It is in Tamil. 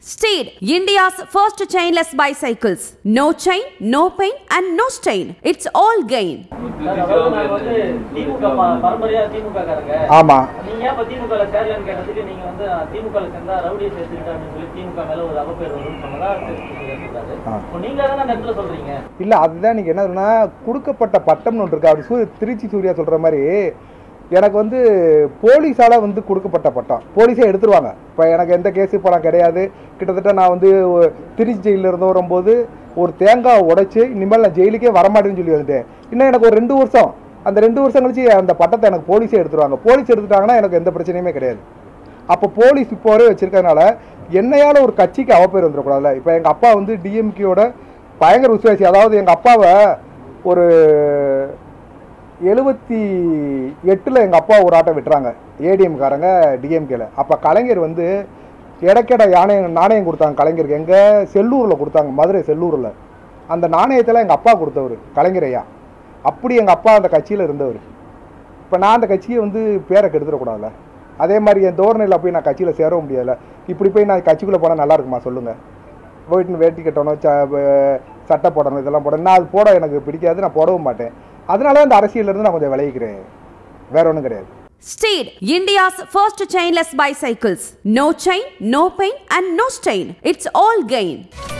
Steed, India's first chainless bicycles. No chain, no pain, and no stain. It's all gain. Sir, அதாவது நாங்க வந்து திமுக ப- பரம்பரையா திமுக காரங்க ஆமா நீங்க ஏன் இப்ப திமுக ல சேரலன்னு கேட்டதுக்கு நீங்க வந்து அஹ், திமுக ல சேர்ந்தா ரவுடியை சேர்த்துக்கிட்டு அப்படின்னு சொல்லி திமுக மேல ஒரு அவப்பேர் வரும்னு சொன்னதா சொல்லியிருக்காரு ஆ. இப்போ நீங்க தானே அந்த இடத்துல சொல்றீங்க இல்ல அதுதான் நீங்க என்னதுன்னா கொடுக்கப்பட்ட பட்டம்னு ஒன்று இருக்கு அவர் சூ திருச்சி சூர்யா சொல்ற மாதிரி எனக்கு வந்து போலீஸால வந்து கொடுக்கப்பட்ட பட்டம் போலீஸே எடுத்துருவாங்க இப்போ எனக்கு எந்த கேஸு இப்போ நான் கிடையாது கிட்டத்தட்ட நான் வந்து ஒ- திருச்சி ஜெயிலில் இருந்து வரும்போது ஒரு தேங்காய் உடைச்சு இனிமேல் நான் ஜெயிலுக்கே வரமாட்டேன்னு சொல்லி வந்துட்டேன் இன்னும் எனக்கு ஒரு ரெண்டு வருஷம் அந்த ரெண்டு வருஷம் கழிச்சு அந்த பட்டத்தை எனக்கு போலீஸே எடுத்துருவாங்க போலீஸ் எடுத்துட்டாங்கன்னா எனக்கு எந்த பிரச்சனையுமே கிடையாது அப்போ போலீஸ் இப்போ வரை வச்சிருக்கறதுனால என்னையால ஒரு கட்சிக்கு அவப்பேர் வந்துடக்கூடாதுல்ல இப்போ எங்கள் அப்பா வந்து டிஎம்கேயோட பயங்கர விசுவாசி அதாவது எங்கள் அப்பாவை ஒரு எழுபத்தி எட்டில் எங்கள் அப்பா ஒரு ஆட்டை விட்டுறாங்க ஏடிஎம்காரங்க டிஎம்கேல அப்போ கலைஞர் வந்து எடைக்கெட யானையம் நாணயம் கொடுத்தாங்க கலைஞருக்கு எங்கே செல்லூரில் கொடுத்தாங்க மதுரை செல்லூரில் அந்த நாணயத்தில் எங்கள் அப்பா கொடுத்தவர் கலைஞர் ஐயா அப்படி எங்கள் அப்பா அந்த கட்சியில் இருந்தவர் இப்போ நான் அந்த கட்சியை வந்து பேரை கெடுத்துடக்கூடாதுல்ல அதே மாதிரி என் தோரணையில் போய் நான் கட்சியில் சேரவும் முடியாதுல்ல இப்படி போய் நான் கட்சிக்குள்ளே போனால் நல்லா இருக்குமா சொல்லுங்கள் போயிட்டு வேட்டி கட்டணும் ச வ- சட்டை போடணும் இதெல்லாம் போடணும் நான் அது போட எனக்கு பிடிக்காது நான் போடவும் மாட்டேன் அதனால அந்த அரசியல்லேருந்து நான் கொஞ்சம் விலகிக்கிறேன் வேற ஒன்றும் கிடையாது Steed, India's first chainless bicycles. No chain, no pain, and no stain. It's all gain.